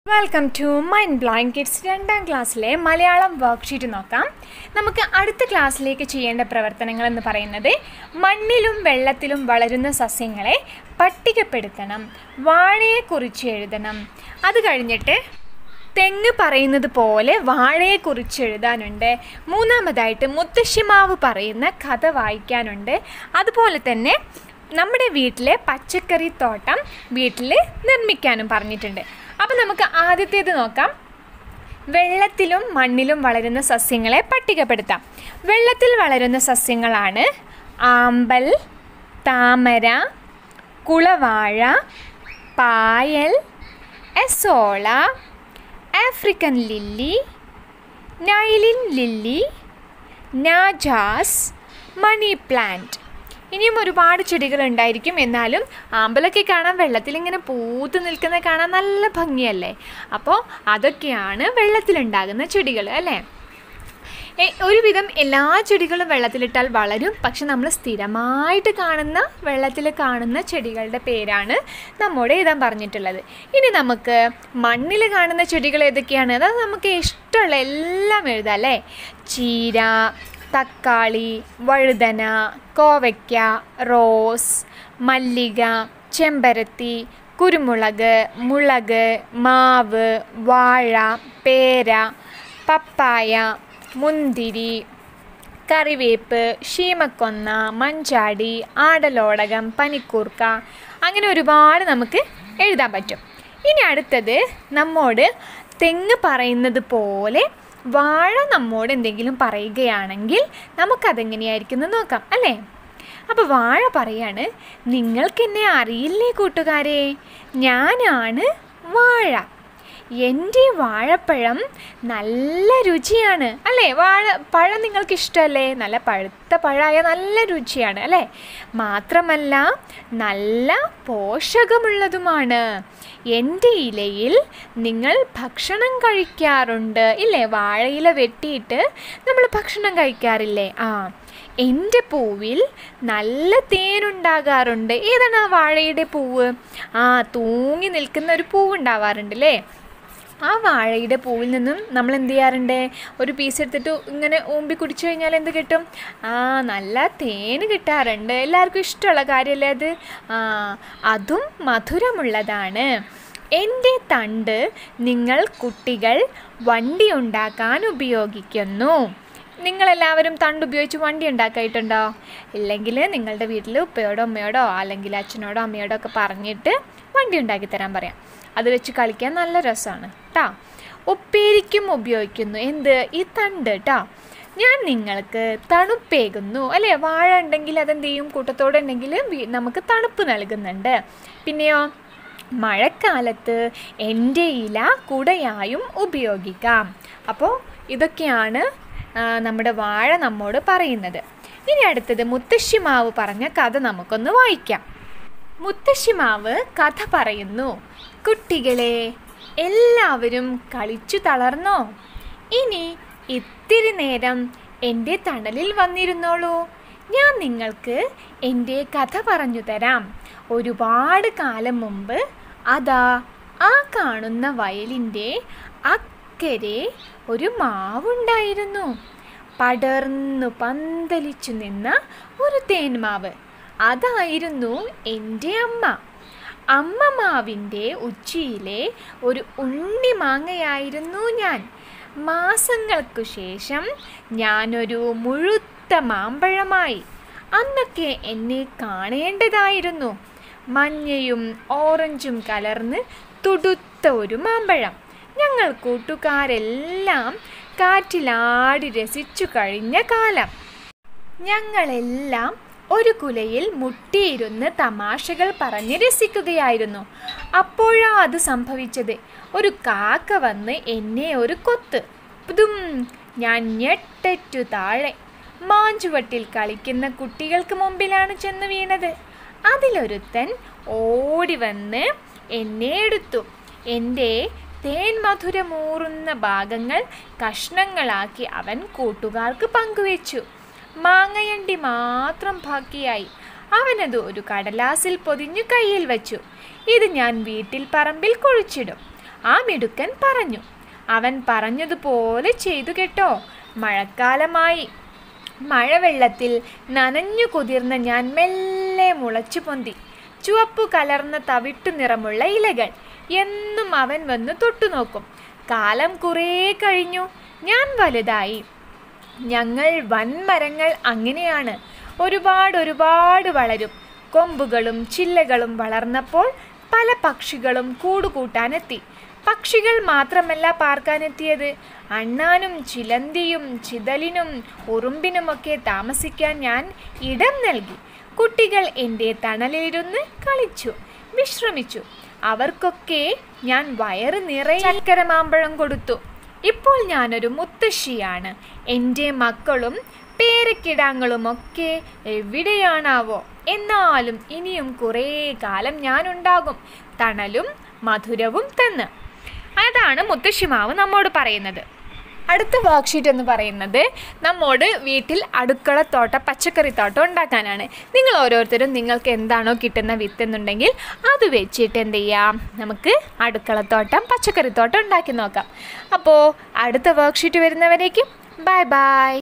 welcome to mind blind kids രണ്ടാം ക്ലാസ്സിലെ Malayalam worksheet നോക്കാം നമുക്ക് അടുത്ത ക്ലാസ്സിലേക്ക് ചെയ്യേണ്ട പ്രവർത്തനങ്ങൾ എന്ന് പറയുന്നത് മണ്ണിലും വെള്ളത്തിലും വളരുന്ന സസ്യങ്ങളെ പട്ടികപ്പെടുത്തണം വാഴയെക്കുറിച്ച് എഴുതണം അത് കഴിഞ്ഞിട്ട് തെങ്ങ് പറയുന്നത് പോലെ വാഴയെക്കുറിച്ച് എഴുതാനുണ്ട് മൂന്നാമതായിട്ട് മുത്തശ്ശിമാവ് പറയുന്ന കഥ വായിക്കാനുണ്ട് അതുപോലെ തന്നെ നമ്മുടെ വീട്ടിലെ പച്ചക്കറി തോട്ടം വീട്ടിൽ നിർമ്മിക്കാനും പറഞ്ഞിട്ടുണ്ട് അപ്പോൾ നമുക്ക് ആദ്യത്തേത് നോക്കാം വെള്ളത്തിലും മണ്ണിലും വളരുന്ന സസ്യങ്ങളെ പട്ടികപ്പെടുത്താം വെള്ളത്തിൽ വളരുന്ന സസ്യങ്ങളാണ് ആമ്പൽ താമര കുളവാഴ പായൽ എസോള ആഫ്രിക്കൻ ലില്ലി നൈലിൻ ലില്ലി നാജാസ് മണി പ്ലാന്റ് ഇനിയും ഒരുപാട് ചെടികൾ ഉണ്ടായിരിക്കും എന്നാലും ആമ്പലൊക്കെ കാണാൻ വെള്ളത്തിൽ ഇങ്ങനെ പൂത്ത് നിൽക്കുന്നത് കാണാൻ നല്ല ഭംഗിയല്ലേ അപ്പോൾ അതൊക്കെയാണ് വെള്ളത്തിലുണ്ടാകുന്ന ചെടികൾ അല്ലേ എ- ഒരുവിധം എല്ലാ ചെടികളും വെള്ളത്തിലിട്ടാൽ വളരും പക്ഷെ നമ്മൾ സ്ഥിരമായിട്ട് കാണുന്ന വെള്ളത്തിൽ കാണുന്ന ചെടികളുടെ പേരാണ് നമ്മോട് എഴുതാൻ പറഞ്ഞിട്ടുള്ളത് ഇനി നമുക്ക് മണ്ണിൽ കാണുന്ന ചെടികൾ ഏതൊക്കെയാണ് അത് നമുക്ക് ഇഷ്ടമുള്ള എല്ലാം എഴുതാം അല്ലേ ചീര തക്കാളി വഴുതന കോവയ്ക്ക റോസ് മല്ലിക ചെമ്പരത്തി കുരുമുളക് മുളക് മാവ് വാഴ പേര പപ്പായ മുന്തിരി കറിവേപ്പ് ശീമക്കൊന്ന മഞ്ചാടി ആടലോടകം പനിക്കൂർക്ക അങ്ങനെ ഒരുപാട് നമുക്ക് എഴുതാൻ പറ്റും ഇനി അടുത്തത് നമ്മോട് തെങ്ങ് പറയുന്നത് പോലെ വാഴ നമ്മോട് എന്തെങ്കിലും പറയുകയാണെങ്കിൽ നമുക്കതെങ്ങനെയായിരിക്കും എന്ന് നോക്കാം അല്ലേ അപ്പോൾ വാഴ പറയാണ് നിങ്ങൾക്കെന്നെ അറിയില്ലേ കൂട്ടുകാരെ ഞാനാണ് വാഴ എൻ്റെ വാഴപ്പഴം നല്ല രുചിയാണ് അല്ലേ വാഴ പഴം നിങ്ങൾക്ക് ഇഷ്ടമല്ലേ നല്ല പഴുത്ത പഴമായ നല്ല രുചിയാണ് അല്ലേ മാത്രമല്ല നല്ല പോഷകമുള്ളതുമാണ് എൻ്റെ ഇലയിൽ നിങ്ങൾ ഭക്ഷണം കഴിക്കാറുണ്ട് ഇല്ലേ വാഴയില വെട്ടിയിട്ട് നമ്മൾ ഭക്ഷണം കഴിക്കാറില്ലേ ആ എൻ്റെ പൂവിൽ നല്ല തേനുണ്ടാകാറുണ്ട് ഏതാണ് ആ വാഴയുടെ പൂവ് ആ തൂങ്ങി നിൽക്കുന്ന ഒരു പൂവ് ഉണ്ടാവാറുണ്ട് അല്ലേ ആ വാഴയുടെ പൂവിൽ നിന്നും നമ്മൾ എന്ത് ചെയ്യാറുണ്ട് ഒരു പീസ് എടുത്തിട്ട് ഇങ്ങനെ ഊമ്പി കുടിച്ചു കഴിഞ്ഞാൽ എന്ത് കിട്ടും ആ നല്ല തേന് കിട്ടാറുണ്ട് എല്ലാവർക്കും ഇഷ്ടമുള്ള കാര്യമല്ലേ അത് ആ അതും മധുരമുള്ളതാണ് എൻ്റെ തണ്ട് നിങ്ങൾ കുട്ടികൾ വണ്ടി ഉണ്ടാക്കാൻ ഉപയോഗിക്കുന്നു നിങ്ങളെല്ലാവരും തണ്ട് ഉപയോഗിച്ച് വണ്ടി ഉണ്ടാക്കിയിട്ടുണ്ടോ ഇല്ലെങ്കിൽ നിങ്ങളുടെ വീട്ടിൽ ഉപ്പയോടോ അമ്മയോടോ അല്ലെങ്കിൽ അച്ഛനോടോ അമ്മയോടോ ഒക്കെ പറഞ്ഞിട്ട് വണ്ടി ഉണ്ടാക്കി തരാൻ പറയാം അത് വെച്ച് കളിക്കാൻ നല്ല രസമാണ് കേട്ടോ ഉപ്പേരിക്കും ഉപയോഗിക്കുന്നു എന്ത് ഈ തണ്ട് കേട്ടോ ഞാൻ നിങ്ങൾക്ക് തണുപ്പേകുന്നു അല്ലേ വാഴ ഉണ്ടെങ്കിൽ അതെന്ത് ചെയ്യും കൂട്ടത്തോടെ ഉണ്ടെങ്കിൽ വീ- നമുക്ക് തണുപ്പ് നൽകുന്നുണ്ട് പിന്നെയോ മഴക്കാലത്ത് എൻ്റെ ഇല കുടയായും ഉപയോഗിക്കാം അപ്പോൾ ഇതൊക്കെയാണ് ആ, നമ്മുടെ വാഴ നമ്മോട് പറയുന്നത് ഇനി അടുത്തത് മുത്തശ്ശിമാവ് പറഞ്ഞ കഥ നമുക്കൊന്ന് വായിക്കാം മുത്തശ്ശിമാവ് കഥ പറയുന്നു കുട്ടികളെ എല്ലാവരും കളിച്ചു തളർന്നോ ഇനി ഇത്തിരി നേരം എൻ്റെ തണലിൽ വന്നിരുന്നോളൂ ഞാൻ നിങ്ങൾക്ക് എൻ്റെ കഥ പറഞ്ഞു തരാം ഒരുപാട് കാലം മുമ്പ് അതാ ആ കാണുന്ന വയലിൻ്റെ അക്കരെ ഒരു മാവുണ്ടായിരുന്നു പടർന്നു പന്തലിച്ചു നിന്ന ഒരു തേന്മാവ് അതായിരുന്നു എൻ്റെ അമ്മ അമ്മ മാവിൻ്റെ ഉച്ചിയിലെ ഒരു ഉണ്ണി മാങ്ങയായിരുന്നു ഞാൻ മാസങ്ങൾക്കു ശേഷം ഞാനൊരു മുഴുത്ത മാമ്പഴമായി അന്നൊക്കെ എന്നെ കാണേണ്ടതായിരുന്നു മഞ്ഞയും ഓറഞ്ചും കലർന്ന് തുടുത്ത ഒരു മാമ്പഴം ഞങ്ങൾ കൂട്ടുകാരെല്ലാം കാറ്റിലാടി രസിച്ചു കഴിഞ്ഞ കാലം ഞങ്ങളെല്ലാം ഒരു കുലയിൽ മുട്ടിയിരുന്ന് തമാശകൾ പറഞ്ഞ് രസിക്കുകയായിരുന്നു അപ്പോഴാ അത് സംഭവിച്ചത് ഒരു കാക്ക വന്ന് എന്നെ ഒരു കൊത്ത് പുതും ഞാൻ ഞെട്ടറ്റു താഴെ മാഞ്ചുവട്ടിൽ കളിക്കുന്ന കുട്ടികൾക്ക് മുമ്പിലാണ് ചെന്ന് വീണത് അതിലൊരുത്തൻ ഓടി വന്ന് എന്നെ എടുത്തു എൻ്റെ തേൻ മധുരമൂറുന്ന ഭാഗങ്ങൾ കഷ്ണങ്ങളാക്കി അവൻ കൂട്ടുകാർക്ക് പങ്കുവെച്ചു മാങ്ങയണ്ടി മാത്രം ബാക്കിയായി അവനത് ഒരു കടലാസിൽ പൊതിഞ്ഞു കയ്യിൽ വച്ചു ഇത് ഞാൻ വീട്ടിൽ പറമ്പിൽ കുഴിച്ചിടും ആ മിടുക്കൻ പറഞ്ഞു അവൻ പറഞ്ഞതുപോലെ ചെയ്തു കേട്ടോ മഴക്കാലമായി മഴവെള്ളത്തിൽ നനഞ്ഞു കുതിർന്ന ഞാൻ മെല്ലെ മുളച്ചു പൊന്തി ചുവപ്പു കലർന്ന തവിട്ടു നിറമുള്ള ഇലകൾ എന്നും അവൻ വന്ന് തൊട്ടുനോക്കും കാലം കുറേ കഴിഞ്ഞു ഞാൻ വലുതായി ഞങ്ങൾ വൻമരങ്ങൾ അങ്ങനെയാണ് ഒരുപാട് ഒരുപാട് വളരും കൊമ്പുകളും ചില്ലകളും വളർന്നപ്പോൾ പല പക്ഷികളും കൂടുകൂട്ടാനെത്തി പക്ഷികൾ മാത്രമല്ല പാർക്കാനെത്തിയത് അണ്ണാനും ചിലന്തിയും ചിതലിനും ഉറുമ്പിനുമൊക്കെ താമസിക്കാൻ ഞാൻ ഇടം നൽകി കുട്ടികൾ എൻ്റെ തണലിലിരുന്ന് കളിച്ചു വിശ്രമിച്ചു അവർക്കൊക്കെ ഞാൻ വയറ് നിറയെ ചക്കര മാമ്പഴം കൊടുത്തു ഇപ്പോൾ ഞാനൊരു മുത്തശ്ശിയാണ് എൻ്റെ മക്കളും പേരക്കിടാങ്ങളുമൊക്കെ എവിടെയാണാവോ എന്നാലും ഇനിയും കുറേ കാലം ഞാനുണ്ടാകും തണലും മധുരവും തന്ന് അതാണ് മുത്തശ്ശിമാവ് നമ്മോട് പറയുന്നത് അടുത്ത വർക്ക്ഷീറ്റ് എന്ന് പറയുന്നത് നമ്മോട് വീട്ടിൽ അടുക്കളത്തോട്ടം പച്ചക്കറിത്തോട്ടം ഉണ്ടാക്കാനാണ് നിങ്ങൾ ഓരോരുത്തരും നിങ്ങൾക്ക് എന്താണോ കിട്ടുന്ന വിത്ത് എന്നുണ്ടെങ്കിൽ അത് വെച്ചിട്ട് എന്ത് ചെയ്യാം നമുക്ക് അടുക്കളത്തോട്ടം പച്ചക്കറിത്തോട്ടം ഉണ്ടാക്കി നോക്കാം അപ്പോൾ അടുത്ത വർക്ക്ഷീറ്റ് വരുന്നവരേക്കും ബൈ ബൈ